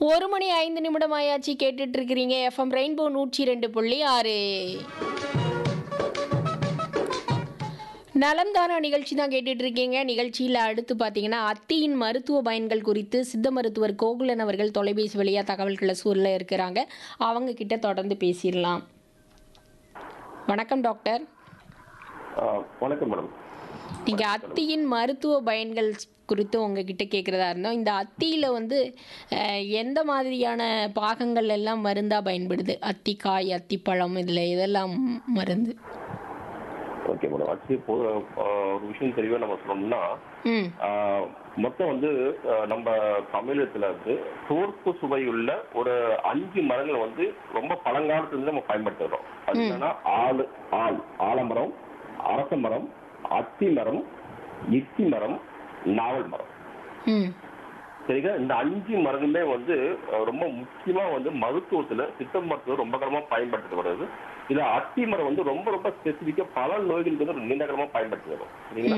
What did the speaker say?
ஒரு மணி ஐந்து நிமிடம் ஆயாச்சு கேட்டுட்டு இருக்கிறீங்க எஃப்எம் ரெயின்போ நூற்றி ரெண்டு புள்ளி ஆறு நலம்தானா நிகழ்ச்சி தான் கேட்டுட்டு இருக்கீங்க நிகழ்ச்சியில் அடுத்து பார்த்தீங்கன்னா அத்தியின் மருத்துவ பயன்கள் குறித்து சித்த மருத்துவர் கோகுலன் அவர்கள் தொலைபேசி வழியாக தகவல்களை சூழல இருக்கிறாங்க அவங்க கிட்ட தொடர்ந்து பேசிடலாம் வணக்கம் டாக்டர் ஆ, வணக்கம் மேடம் நீங்கள் அத்தியின் மருத்துவ பயன்கள் குறித்து உங்ககிட்ட கேட்குறதா இருந்தோம் இந்த அத்தியில் வந்து அஹ், எந்த மாதிரியான பாகங்கள் எல்லாம் மருந்தாக பயன்படுது அத்திக்காய் அத்திப்பழம் இதில் இதெல்லாம் மருந்து ஓகே மேடம் ஆக்சுவலி இப்போ ஆ, ஒரு விஷயம் தெளிவாக நம்ம சொல்லணும்னா ம் ஆ, மொத்தம் வந்து ஆ, நம்ம தமிழகத்துல வந்து தோற்பு சுவையுள்ள ஒரு அஞ்சு மரங்கள் வந்து ரொம்ப பழங்காலத்துல இருந்து நம்ம பயன்படுத்துகிறோம் அது என்னன்னா ஆளு ஆள் ஆலமரம் அரச மரம் அத்தி மரம் இத்தி மரம் நாவல் மரம் ம் சரிங்களா இந்த அஞ்சு மரங்களுமே வந்து அஹ், ரொம்ப முக்கியமா வந்து மருத்துவத்துல சித்த மருத்துவம் ரொம்ப காலமா பயன்படுத்தப்படுறது இதுல அத்தி மரம் வந்து ரொம்ப ரொம்ப ஸ்பெசிபிக்கா பல நோய்களுக்கு வந்து நீண்ட காலமா பயன்படுத்துகிறோம் சரிங்களா